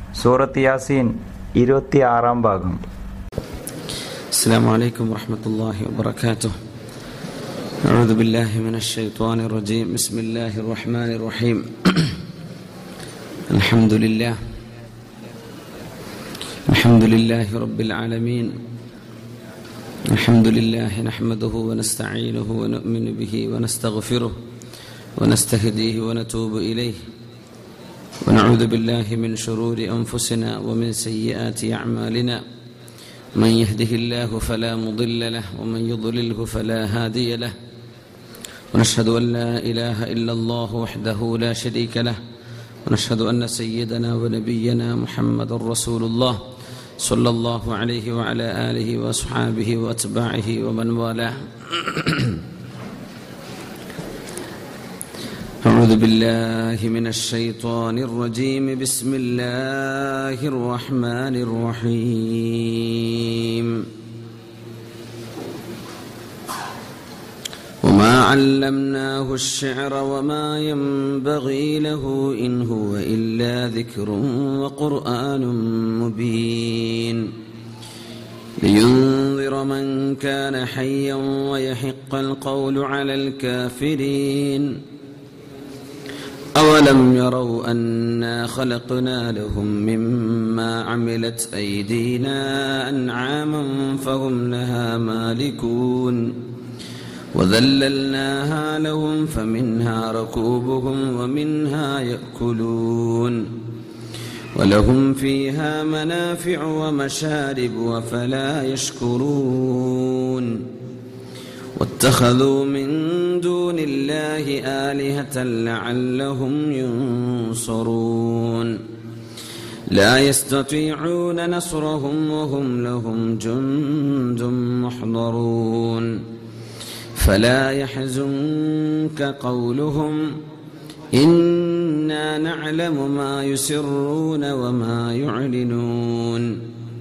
സൂറത്ത് യാസീൻ ഇരുപത്തി ആറാം ഭാഗം السلام عليكم ورحمة الله وبركاته أعوذ بالله من الشيطان الرجيم بسم الله الرحمن الرحيم الحمد لله الحمد لله رب العالمين الحمد لله نحمده ونستعينه ونؤمن به ونستغفره ونستهديه ونتوب إليه ونعوذ بالله من شرور أنفسنا ومن سيئات أعمالنا من يهده الله فلا مضل له ومن يضلله فلا هادي له ونشهد أن لا إله إلا الله وحده لا شريك له ونشهد أن سيدنا ونبينا محمد رسول الله صلى الله عليه وعلى آله وأصحابه وأتباعه ومن والاه أعوذ بالله من الشيطان الرجيم بسم الله الرحمن الرحيم وما علمناه الشعر وما ينبغي له إن هو إلا ذكر وقرآن مبين لينذر من كان حيا ويحق القول على الكافرين أولم يروا أنا خلقنا لهم مما عملت أيدينا أنعاما فهم لها مالكون وذللناها لهم فمنها ركوبهم ومنها يأكلون ولهم فيها منافع ومشارب وفلا يشكرون واتخذوا من دون الله آلهة لعلهم ينصرون لا يستطيعون نصرهم وهم لهم جند محضرون فلا يحزنك قولهم إنا نعلم ما يسرون وما يعلنون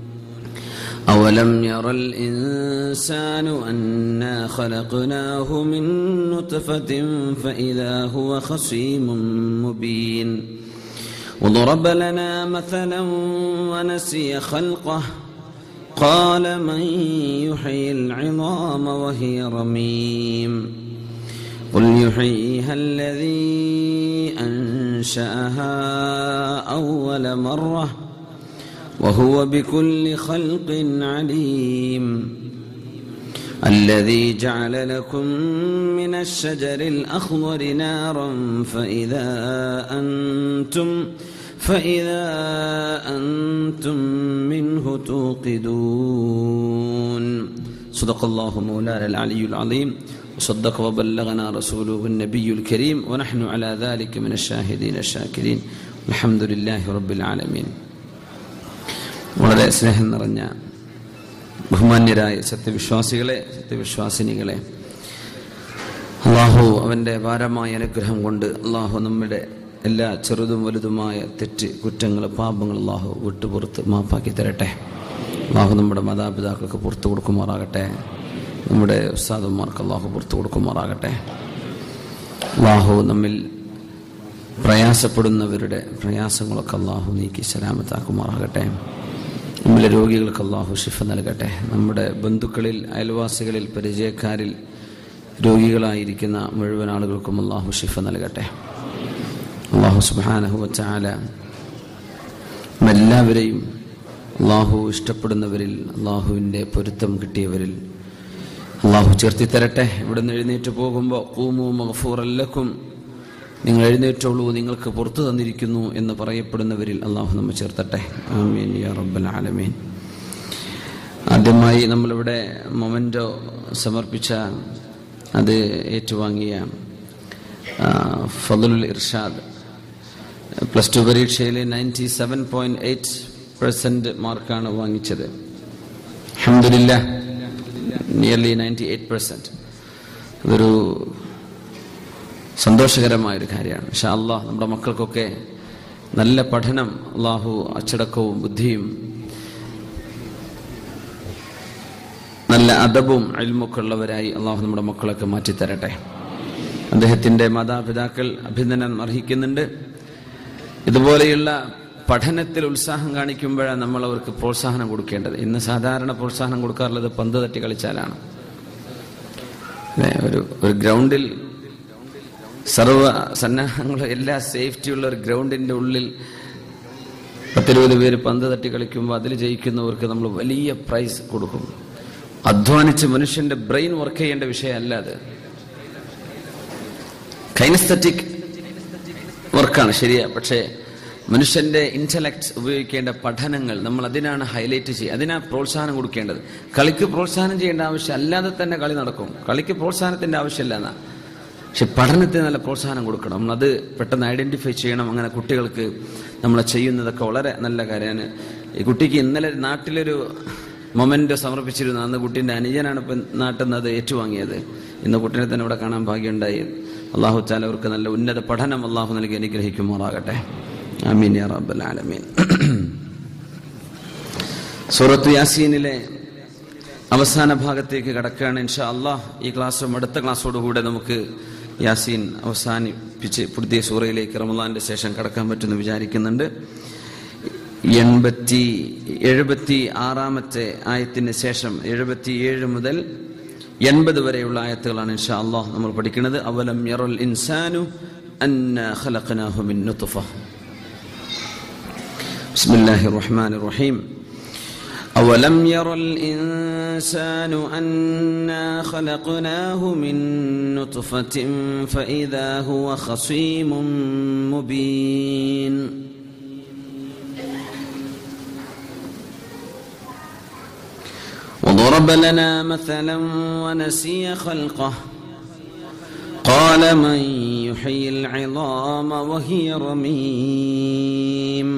أولم ير الإنسان أنا خلقناه من نطفة فإذا هو خصيم مبين وضرب لنا مثلا ونسي خلقه قال من يحيي العظام وهي رميم قل يحييها الذي أنشأها أول مرة وهو بكل خلق عليم الذي جعل لكم من الشجر الأخضر نارا فإذا أنتم فإذا أنتم منه توقدون صدق الله مولانا العلي العظيم وصدق وبلغنا رسوله النبي الكريم ونحن على ذلك من الشاهدين الشاكرين الحمد لله رب العالمين വളരെ സ്നേഹം നിറഞ്ഞ ബഹുമാന്യരായ സത്യവിശ്വാസികളെ സത്യവിശ്വാസിനികളെ അള്ളാഹു അവൻ്റെ ഭാരമായ അനുഗ്രഹം കൊണ്ട് അള്ളാഹു നമ്മുടെ എല്ലാ ചെറുതും വലുതുമായ തെറ്റ് കുറ്റങ്ങൾ പാപങ്ങൾ അള്ളാഹു വിട്ടുപുറത്ത് മാപ്പാക്കി തരട്ടെ അള്ളാഹു നമ്മുടെ മാതാപിതാക്കൾക്ക് പുറത്തു കൊടുക്കുമാറാകട്ടെ നമ്മുടെ ഉസ്താദന്മാർക്ക് അള്ളാഹു പുറത്തു കൊടുക്കുമാറാകട്ടെ അള്ളാഹു നമ്മിൽ പ്രയാസപ്പെടുന്നവരുടെ പ്രയാസങ്ങളൊക്കെ അള്ളാഹു നീക്കി സലാമത്താക്കുമാറാകട്ടെ നമ്മളെ രോഗികൾക്ക് അള്ളാഹു ഷിഫ നൽകട്ടെ നമ്മുടെ ബന്ധുക്കളിൽ അയൽവാസികളിൽ പരിചയക്കാരിൽ രോഗികളായിരിക്കുന്ന മുഴുവൻ ആളുകൾക്കും അള്ളാഹു ഷിഫ നൽകട്ടെ അള്ളാഹു സുബാനഹുവച്ചാല എല്ലാവരെയും അള്ളാഹു ഇഷ്ടപ്പെടുന്നവരിൽ അള്ളാഹുവിൻ്റെ പൊരുത്തം കിട്ടിയവരിൽ അള്ളാഹു ചേർത്തി തരട്ടെ ഇവിടെ നിന്ന് എഴുന്നേറ്റ് പോകുമ്പോൾ കൂമു മഹഫൂറല്ലക്കും നിങ്ങൾ എഴുന്നേറ്റുള്ളൂ നിങ്ങൾക്ക് പുറത്തു തന്നിരിക്കുന്നു എന്ന് പറയപ്പെടുന്നവരിൽ അള്ളാഹു നമ്മെ ചേർത്തട്ടെ ആമീൻ യാ റബ്ബൽ ആലമീൻ ആദ്യമായി നമ്മളിവിടെ മൊമെൻറ്റോ സമർപ്പിച്ച അത് ഏറ്റുവാങ്ങിയ ഫതുലുൽ ഇർഷാദ് പ്ലസ് ടു പരീക്ഷയിൽ ninety seven point eight percent മാർക്കാണ് വാങ്ങിച്ചത് അഹമ്മദില്ല നിയർലി നയൻറ്റി എയ്റ്റ് പെർസെൻറ്റ് അതൊരു സന്തോഷകരമായൊരു കാര്യമാണ് പക്ഷെ അള്ളാഹ് നമ്മുടെ മക്കൾക്കൊക്കെ നല്ല പഠനം അള്ളാഹു അച്ചടക്കവും ബുദ്ധിയും നല്ല അദബും അൽമൊക്കെ ഉള്ളവരായി അള്ളാഹു നമ്മുടെ മക്കളൊക്കെ മാറ്റിത്തരട്ടെ അദ്ദേഹത്തിന്റെ മാതാപിതാക്കൾ അഭിനന്ദനം അർഹിക്കുന്നുണ്ട് ഇതുപോലെയുള്ള പഠനത്തിൽ ഉത്സാഹം കാണിക്കുമ്പോഴാണ് നമ്മൾ അവർക്ക് പ്രോത്സാഹനം കൊടുക്കേണ്ടത് ഇന്ന് സാധാരണ പ്രോത്സാഹനം കൊടുക്കാറുള്ളത് പന്ത് തട്ടി കളിച്ചാലാണ് അല്ലേ? ഒരു ഒരു ഗ്രൗണ്ടിൽ സർവ സന്നാഹങ്ങളും എല്ലാ സേഫ്റ്റിയുള്ള ഒരു ഗ്രൗണ്ടിന്റെ ഉള്ളിൽ പത്തിരുപത് പേര് പന്ത് തട്ടി കളിക്കുമ്പോൾ അതിൽ ജയിക്കുന്നവർക്ക് നമ്മൾ വലിയ പ്രൈസ് കൊടുക്കും അധ്വാനിച്ച് മനുഷ്യന്റെ ബ്രെയിൻ വർക്ക് ചെയ്യേണ്ട വിഷയമല്ല അത് കൈനസ്തറ്റിക് വർക്കാണ് ശരിയാ പക്ഷേ മനുഷ്യന്റെ ഇന്റലക്ട് ഉപയോഗിക്കേണ്ട പഠനങ്ങൾ നമ്മൾ അതിനാണ് ഹൈലൈറ്റ് ചെയ്യുക അതിനാ പ്രോത്സാഹനം കൊടുക്കേണ്ടത് കളിക്ക് പ്രോത്സാഹനം ചെയ്യേണ്ട ആവശ്യം അല്ലാതെ തന്നെ കളി നടക്കും കളിക്ക് പ്രോത്സാഹനത്തിന്റെ ആവശ്യമില്ല എന്നാ പക്ഷെ പഠനത്തിന് നല്ല പ്രോത്സാഹനം കൊടുക്കണം നമ്മളത് പെട്ടെന്ന് ഐഡന്റിഫൈ ചെയ്യണം അങ്ങനെ കുട്ടികൾക്ക് നമ്മൾ ചെയ്യുന്നതൊക്കെ വളരെ നല്ല കാര്യമാണ് ഈ കുട്ടിക്ക് ഇന്നലെ നാട്ടിലൊരു മൊമെന്റ് സമർപ്പിച്ചിരുന്നു അന്ന് കുട്ടീൻ്റെ അനുജനാണ് ഇപ്പം നാട്ടിൽ നിന്ന് അത് ഏറ്റുവാങ്ങിയത് ഇന്ന് കുട്ടീനെ തന്നെ ഇവിടെ കാണാൻ ഭാഗ്യമുണ്ടായി അള്ളാഹു താല അവർക്ക് നല്ല ഉന്നത പഠനം അള്ളാഹു നൽകി അനുഗ്രഹിക്കുമാറാകട്ടെ ആമീൻ യാ റബ്ബൽ ആലമീൻ സൂറത്ത് യാസീനിലെ അവസാന ഭാഗത്തേക്ക് കടക്കുകയാണ് ഇൻഷാ അള്ളാഹ് ഈ ക്ലാസ്സും അടുത്ത ക്ലാസ്സോടുകൂടെ നമുക്ക് യാസീൻ അവസാനിപ്പിച്ച് പുതിയ സൂറയിലേക്ക് റമദാന്റെ ശേഷം കടക്കാൻ പറ്റുമെന്ന് വിചാരിക്കുന്നുണ്ട് എൺപത്തി എഴുപത്തി ആറാമത്തെ ആയത്തിന് ശേഷം എഴുപത്തിയേഴ് മുതൽ എൺപത് വരെയുള്ള ആയത്തുകളാണ് ഇൻഷാ അള്ളാഹ് നമ്മൾ പഠിക്കുന്നത് അവലം യറുൽ ഇൻസാനു അന്ന ഖലഖനാഹു മിൻ നുത്ഫ بسم الله الرحمن الرحيم أولم ير الإنسان أنا خلقناه من نطفة فإذا هو خصيم مبين وضرب لنا مثلا ونسي خلقه قال من يحيي العظام وهي رميم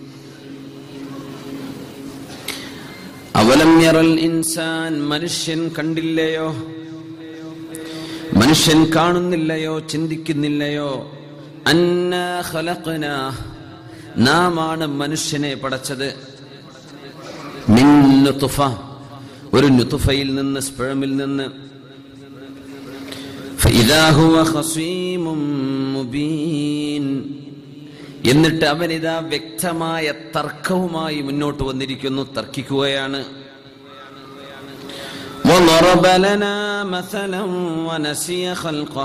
അവലം യറൽ ഇൻസാൻ മനുഷ്യൻ കണ്ടില്ലയോ മനുഷ്യൻ കാണുന്നില്ലയോ ചിന്തിക്കുന്നില്ലയോ അന്ന ഖലഖന നാം ആണ് മനുഷ്യനെ പടച്ചത് മിൻ നുത്ഫ ഒരു നുത്ഫയിൽ നിന്ന് സ്പഴമിൽ നിന്ന് فإذا هو خصيم مبين എന്നിട്ട് അവനിതാ വ്യക്തമായ തർക്കവുമായി മുന്നോട്ട് വന്നിരിക്കുന്നു തർക്കിക്കുകയാണ് وضرب لنا مثلا ونسي خلقه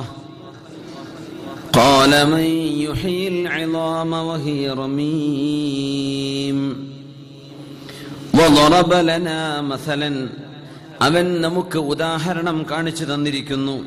قال من يحيي العظام وهي رميم وضرب لنا مثلا അവൻ നമുക്ക് ഉദാഹരണം കാണിച്ചു തന്നിരിക്കുന്നു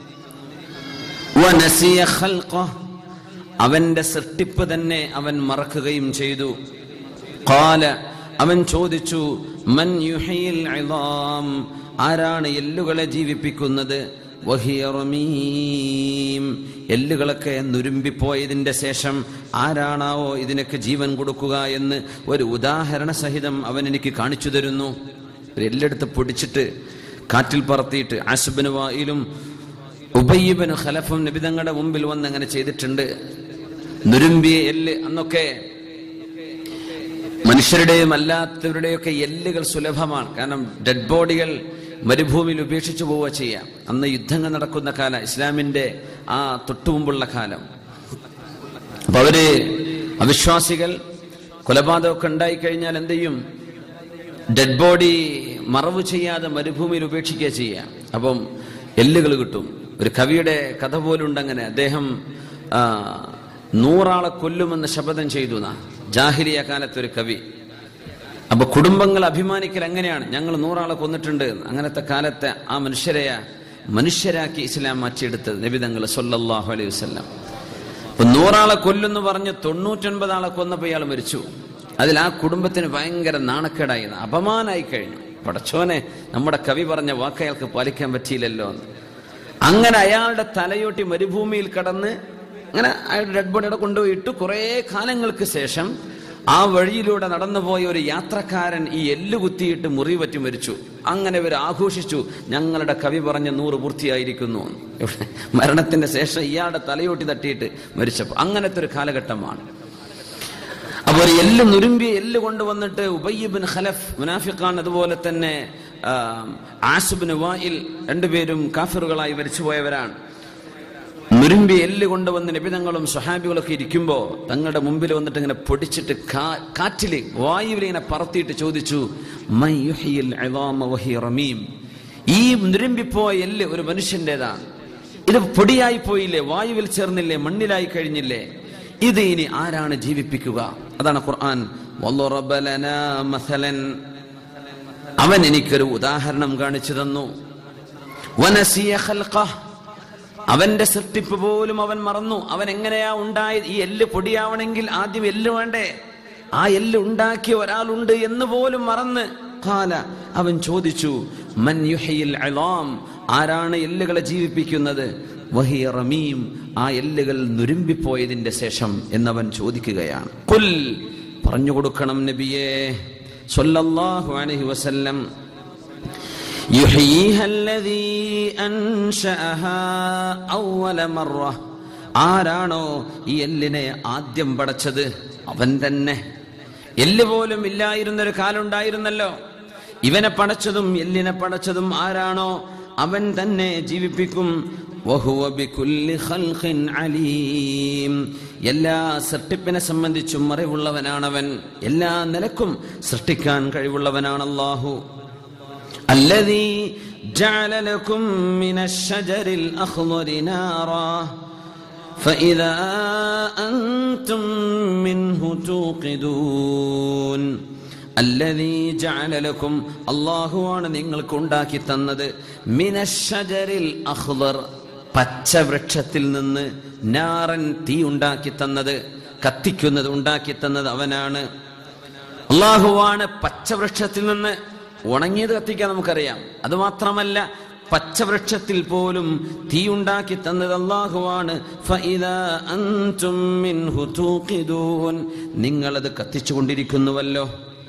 വനസിയ ഖൽഖഹ് അവന്റെ സൃഷ്ടിപ്പ് തന്നെ അവൻ മറക്കുകയും ചെയ്തു കാല അവൻ ചോദിച്ചു മൻ യുഹയിൽ ഇളാം ആരാണ് എല്ലുകളെ ജീവിപ്പിക്കുന്നത് വഹിയ റമീം എല്ലുകളൊക്കെ നുരുമ്പിപ്പോയതിന്റെ ശേഷം ആരാണാവോ ഇതിനൊക്കെ ജീവൻ കൊടുക്കുക എന്ന് ഒരു ഉദാഹരണ സഹിതം അവൻ എനിക്ക് കാണിച്ചു തരുന്നു ഒരു എല്ലെടുത്ത് പൊടിച്ചിട്ട് കാറ്റിൽ പറത്തിയിട്ട് ആശുബിന് വായിലും ഉബയ്യബിന് ഖലഫും നിബിതങ്ങളുടെ മുമ്പിൽ വന്ന് അങ്ങനെ ചെയ്തിട്ടുണ്ട് നുരുമ്പിയ എല്ല് അന്നൊക്കെ മനുഷ്യരുടെയും അല്ലാത്തവരുടെയൊക്കെ എല്ലുകൾ സുലഭമാണ് കാരണം ഡെഡ് ബോഡികൾ മരുഭൂമിയിൽ ഉപേക്ഷിച്ചു പോവുക ചെയ്യാം അന്ന് യുദ്ധങ്ങൾ നടക്കുന്ന കാലം ഇസ്ലാമിന്റെ ആ തൊട്ടുമുമ്പുള്ള കാലം അപ്പൊ അവര് അവിശ്വാസികൾ കൊലപാതകമൊക്കെ ഉണ്ടായിക്കഴിഞ്ഞാൽ എന്ത് ചെയ്യും ഡെഡ് ബോഡി മറവ് ചെയ്യാതെ മരുഭൂമിയിൽ ഉപേക്ഷിക്കുക ചെയ്യാം അപ്പം എല്ലുകൾ കിട്ടും ഒരു കവിയുടെ കഥ പോലുണ്ട് അങ്ങനെ അദ്ദേഹം ആ, നൂറാളെ കൊല്ലുമെന്ന് ശപഥം ചെയ്തു എന്നാ ജാഹിലിയ കാലത്ത് ഒരു കവി അപ്പൊ കുടുംബങ്ങൾ അഭിമാനിക്കൽ എങ്ങനെയാണ് ഞങ്ങൾ നൂറാളെ കൊന്നിട്ടുണ്ട് എന്ന്. അങ്ങനത്തെ കാലത്തെ ആ മനുഷ്യരെ മനുഷ്യരാക്കി ഇസ്ലാം മാറ്റിയെടുത്തത് നബിതങ്ങൾ സൊല്ലാഹു അലൈഹി വസ്ലാം അപ്പൊ നൂറാളെ കൊല്ലുന്നു പറഞ്ഞ് തൊണ്ണൂറ്റൊൻപത് ആളെ കൊന്നപ്പോ ഇയാൾ മരിച്ചു അതിൽ ആ കുടുംബത്തിന് ഭയങ്കര നാണക്കേടായി അപമാനായി കഴിഞ്ഞു പടച്ചോനെ നമ്മുടെ കവി പറഞ്ഞ വാക്ക് അയാൾക്ക് പാലിക്കാൻ പറ്റിയില്ലല്ലോ എന്ന് അങ്ങനെ അയാളുടെ തലയോട്ടി മരുഭൂമിയിൽ കടന്ന് അങ്ങനെ അയാളുടെ ഡെഡ് ബോഡിയുടെ കൊണ്ടുപോയി ഇട്ടു കുറേ കാലങ്ങൾക്ക് ശേഷം ആ വഴിയിലൂടെ നടന്നുപോയ ഒരു യാത്രക്കാരൻ ഈ എല്ല് കുത്തിയിട്ട് മുറി പറ്റി മരിച്ചു അങ്ങനെ ഇവർ ആഘോഷിച്ചു ഞങ്ങളുടെ കവി പറഞ്ഞ നൂറ് പൂർത്തിയായിരിക്കുന്നു ഇവിടെ മരണത്തിന്റെ ശേഷം ഇയാളുടെ തലയോട്ടി തട്ടിയിട്ട് മരിച്ചപ്പോൾ അങ്ങനത്തെ ഒരു കാലഘട്ടമാണ് അപ്പൊ ഒരു എല്ല് നുരുമ്പിയ എല്ല് കൊണ്ടുവന്നിട്ട് ഉബയ്യബിൻ ഖലഫ് മുനാഫിഖാൻ അതുപോലെ തന്നെ ആസുബിൻ വായിൽ രണ്ടുപേരും കാഫിറുകളായി മരിച്ചുപോയവരാണ് നുരുമ്പി എല്ല് കൊണ്ടുവന്ന് നിബിതങ്ങളും സ്വഹാബികളൊക്കെ ഇരിക്കുമ്പോൾ തങ്ങളുടെ മുമ്പിൽ വന്നിട്ട് ഇങ്ങനെ പൊടിച്ചിട്ട് കാ- കാറ്റില് വായുവിൽ ഇങ്ങനെ പറത്തിയിട്ട് ചോദിച്ചു "മൻ യുഹ്യിൽ ഇളാമ വഹിയ റമീം?" ഈ നുരുമ്പിപ്പോയ എല്ല് ഒരു മനുഷ്യന്റേതാണ് ഇത് പൊടിയായി പോയില്ലേ വായുവിൽ ചേർന്നില്ലേ മണ്ണിലായി കഴിഞ്ഞില്ലേ ഇത് ഇനി ആരാണ് ജീവിപ്പിക്കുക അതാണ് ഖുർആൻ "വضرب لنا مثلاً" അവൻ എനിക്കൊരു ഉദാഹരണം കാണിച്ചു തന്നു വനസിയ ഖൽഖഹ് അവന്റെ സൃഷ്ടിപ്പ് പോലും അവൻ മറന്നു അവൻ എങ്ങനെയാ ഉണ്ടായത് ഈ എല്ല് പൊടിയാവണമെങ്കിൽ ആദ്യം എല്ല് വേണ്ടേ ആ എല്ല് ഉണ്ടാക്കിയ ഒരാളുണ്ട് എന്ന് പോലും മറന്ന് ഖാല അവൻ ചോദിച്ചു മൻ യുഹയിൽ അലാം ആരാണ് എല്ലുകളെ ജീവിപ്പിക്കുന്നത് വഹിയ റമീം ആ എല്ലുകൾ നുരുമ്പിപ്പോയതിന്റെ ശേഷം എന്നവൻ ചോദിക്കുകയാണ് കുൽ പറഞ്ഞു കൊടുക്കണം നബിയേ സ്വല്ലല്ലാഹു അലൈഹി വസല്ലം يحييها الذي أنشأها أول مرة ആരാണോ ഈ എല്ലിനെ ആദ്യം പടച്ചത് അവൻ തന്നെ എല്ല് പോലും ഇല്ലായിരുന്നൊരു കാലുണ്ടായിരുന്നല്ലോ ഇവനെ പടച്ചതും എല്ലിനെ പടച്ചതും ആരാണോ അവൻ തന്നെ ജീവിപ്പിക്കും വഹുവ ബികുല്ലി ഖൽഖിൻ അലീം എല്ലാ സൃഷ്ടിപ്പിനെ സംബന്ധിച്ചും അറിവുള്ളവനാണവൻ എല്ലാ നിലക്കും സൃഷ്ടിക്കാൻ കഴിവുള്ളവനാണ് അല്ലാഹു الذي جعل لكم من الشجر الأخضر نارا فإذا أنتم منه توقدون الذي جعل لكم الله ആണ് നിങ്ങൾക്ക് ഉണ്ടാക്കി തന്നത് من الشجر الأخضر പച്ച വൃക്ഷത്തിൽ നിന്ന് നാറൻ തീ ഉണ്ടാക്കി തന്നത് കത്തിക്കുന്നത് ഉണ്ടാക്കി തന്നത് അവനാണ് അള്ളാഹുവാണ് പച്ചവൃക്ഷത്തിൽ നിന്ന് ഉണങ്ങിയത് കത്തിക്കാൻ നമുക്കറിയാം അത് മാത്രമല്ല പച്ചവൃക്ഷത്തിൽ പോലും തീ ഉണ്ടാക്കി തന്നത് അള്ളാഹുവാണ് ഫഇദാ അൻതും മിൻഹു തൂഖിദൂൻ നിങ്ങളത് കത്തിച്ചുകൊണ്ടിരിക്കുന്നുവല്ലോ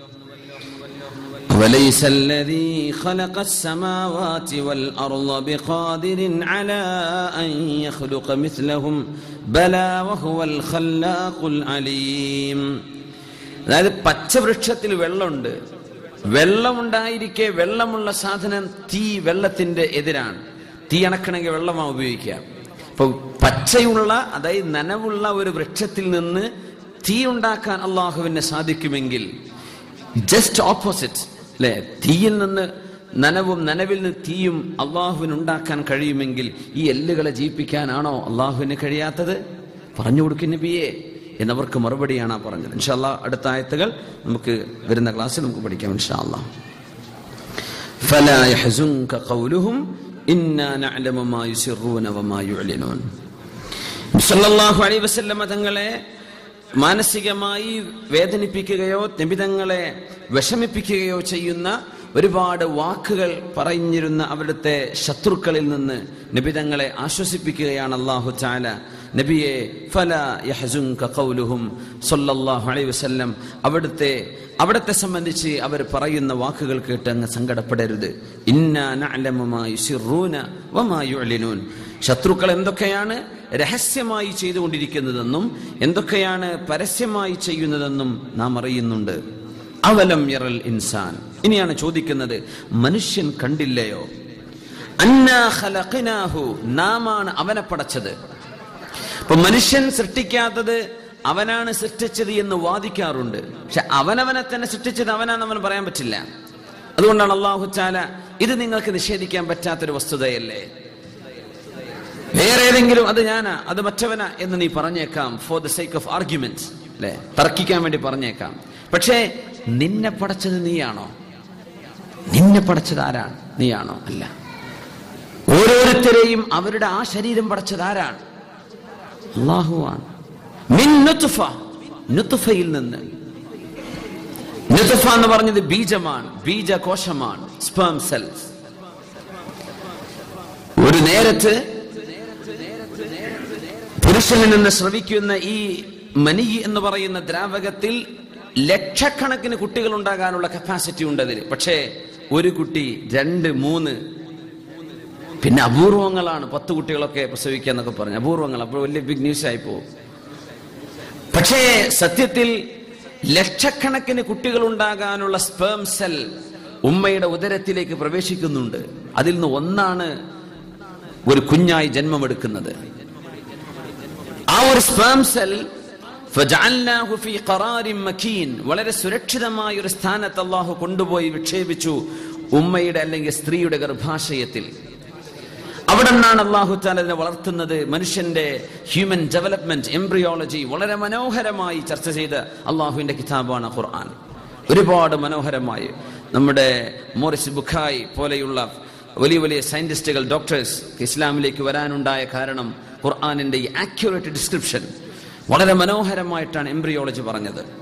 وليس الذي خلق السماوات والأرض بقادر على أن يخلق مثلهم بلى وهو الخلاق العليم അതായത് പച്ചവൃക്ഷത്തിൽ വെള്ളമുണ്ട് വെള്ളമുണ്ടായിരിക്കെ വെള്ളമുള്ള സാധനം തീ വെള്ളത്തിന്റെ എതിരാണ് തീ അണക്കണമെങ്കിൽ വെള്ളമാണ് ഉപയോഗിക്കുക അപ്പൊ പച്ചയുള്ള അതായത് നനവുള്ള ഒരു വൃക്ഷത്തിൽ നിന്ന് തീ ഉണ്ടാക്കാൻ അള്ളാഹുവിന് സാധിക്കുമെങ്കിൽ ജസ്റ്റ് ഓപ്പോസിറ്റ് അല്ലെ തീയിൽ നിന്ന് നനവും നനവിൽ നിന്ന് തീയും അള്ളാഹുവിന് ഉണ്ടാക്കാൻ കഴിയുമെങ്കിൽ ഈ എല്ലുകളെ ജീവിപ്പിക്കാനാണോ അള്ളാഹുവിന് കഴിയാത്തത് പറഞ്ഞു കൊടുക്കുന്ന നബിയെ എന്നവർക്ക് മറുപടിയാണ് ആ പറഞ്ഞത് ഇൻഷാല്ല അടുത്ത ആയത്തുകൾ നമുക്ക് വരുന്ന ക്ലാസ്സിൽ നമുക്ക് പഠിക്കാം ഇൻഷാല്ല فلا يحزنك قولهم إنا نعلم ما يسرون وما يعلنون സല്ലല്ലാഹു അലൈഹി വസല്ലമ തങ്ങളെ മാനസികമായി വേദനിപ്പിക്കുകയോ നിബിതങ്ങളെ വിഷമിപ്പിക്കുകയോ ചെയ്യുന്ന ഒരുപാട് വാക്കുകൾ പറഞ്ഞിരുന്ന അവിടുത്തെ ശത്രുക്കളിൽ നിന്ന് നിബിതങ്ങളെ ആശ്വസിപ്പിക്കുകയാണ് അള്ളാഹു ചാല നബിയെ ഫല യഹസുൻക ഖൗലുഹും സല്ലല്ലാഹു അലൈഹി വസല്ലം അവിടുത്തെ അവിടത്തെ സംബന്ധിച്ച് അവർ പറയുന്ന വാക്കുകൾ കേട്ട് അങ്ങ് സങ്കടപ്പെടരുത് ഇന്നാ നഅലമു മാ യുസിറൂന വമാ യുഅ്ലിനൂൻ ശത്രുക്കൾ എന്തൊക്കെയാണ് രഹസ്യമായി ചെയ്തുകൊണ്ടിരിക്കുന്നതെന്നും എന്തൊക്കെയാണ് പരസ്യമായി ചെയ്യുന്നതെന്നും നാം അറിയുന്നുണ്ട് അവലം യറൽ ഇൻസാൻ ഇനിയാണ് ചോദിക്കുന്നത് മനുഷ്യൻ കണ്ടില്ലയോ അന്നാ ഖലഖനാഹു നാമാണ് അവനെ പടച്ചത് അപ്പൊ മനുഷ്യൻ സൃഷ്ടിക്കാത്തത് അവനാണ് സൃഷ്ടിച്ചത് എന്ന് വാദിക്കാറുണ്ട് പക്ഷെ അവനവനെ തന്നെ സൃഷ്ടിച്ചത് അവനാന്ന് അവന് പറയാൻ പറ്റില്ല അതുകൊണ്ടാണ് അള്ളാഹു ചാല ഇത് നിങ്ങൾക്ക് നിഷേധിക്കാൻ പറ്റാത്തൊരു വസ്തുതയല്ലേ വേറെ ഏതെങ്കിലും അത് ഞാനാ അത് മറ്റവനാ എന്ന് നീ പറഞ്ഞേക്കാം for the sake of argument അല്ലെ തർക്കിക്കാൻ വേണ്ടി പറഞ്ഞേക്കാം പക്ഷേ നിന്നെ പടച്ചത് നീയാണോ നിന്നെ പടച്ചത് ആരാണ് നീയാണോ അല്ല ഓരോരുത്തരെയും അവരുടെ ആ ശരീരം പടച്ചത് ആരാണ് അള്ളാഹുവാണ് മിൻ നുത്ഫ നുത്ഫയിൽ നിന്ന് നുത്ഫ എന്ന് പറഞ്ഞത് ബീജമാണ് ബീജകോശമാണ് സ്പേം സെൽസ് ഒരു നേരത്ത് പുരുഷനിൽ നിന്ന് ശ്രവിക്കുന്ന ഈ മനി എന്ന് പറയുന്ന ദ്രാവകത്തിൽ ലക്ഷക്കണക്കിന് കുട്ടികൾ ഉണ്ടാകാനുള്ള കപ്പാസിറ്റി ഉണ്ട് അതിൽ പക്ഷേ ഒരു കുട്ടി രണ്ട് മൂന്ന് പിന്നെ അപൂർവങ്ങളാണ് പത്ത് കുട്ടികളൊക്കെ പ്രസവിക്കുക എന്നൊക്കെ പറഞ്ഞു അപൂർവങ്ങൾ അപ്പോൾ വലിയ ബിഗ് ന്യൂസ് ആയി പോകും പക്ഷേ സത്യത്തിൽ ലക്ഷക്കണക്കിന് കുട്ടികൾ ഉണ്ടാകാനുള്ള സ്പേം സെൽ ഉമ്മയുടെ ഉദരത്തിലേക്ക് പ്രവേശിക്കുന്നുണ്ട് അതിൽ നിന്ന് ഒന്നാണ് ഒരു കുഞ്ഞായി ജന്മമെടുക്കുന്നത് ആ ഒരു സ്പേം സെൽ ഫജഅൽനാഹു ഫീ ഖറാരിൻ മക്കീൻ വളരെ സുരക്ഷിതമായ ഒരു സ്ഥാനത്ത് അള്ളാഹു കൊണ്ടുപോയി വിക്ഷേപിച്ചു ഉമ്മയുടെ അല്ലെങ്കിൽ സ്ത്രീയുടെ ഗർഭാശയത്തിൽ അവിടെ നിന്നാണ് അള്ളാഹു താല അതിനെ വളർത്തുന്നത് മനുഷ്യന്റെ ഹ്യൂമൻ ഡെവലപ്മെന്റ് എംബ്രിയോളജി വളരെ മനോഹരമായി ചർച്ച ചെയ്ത അള്ളാഹുവിന്റെ കിതാബാണ് ഖുർആൻ ഒരുപാട് മനോഹരമായി നമ്മുടെ മോറിസ് ബുഖായ് പോലെയുള്ള വലിയ വലിയ സയന്റിസ്റ്റുകൾ ഡോക്ടേഴ്സ് ഇസ്ലാമിലേക്ക് വരാനുണ്ടായ കാരണം ഖുർആാനിന്റെ ഈ ആക്യുറേറ്റ് ഡിസ്ക്രിപ്ഷൻ വളരെ മനോഹരമായിട്ടാണ് എംബ്രിയോളജി പറഞ്ഞത്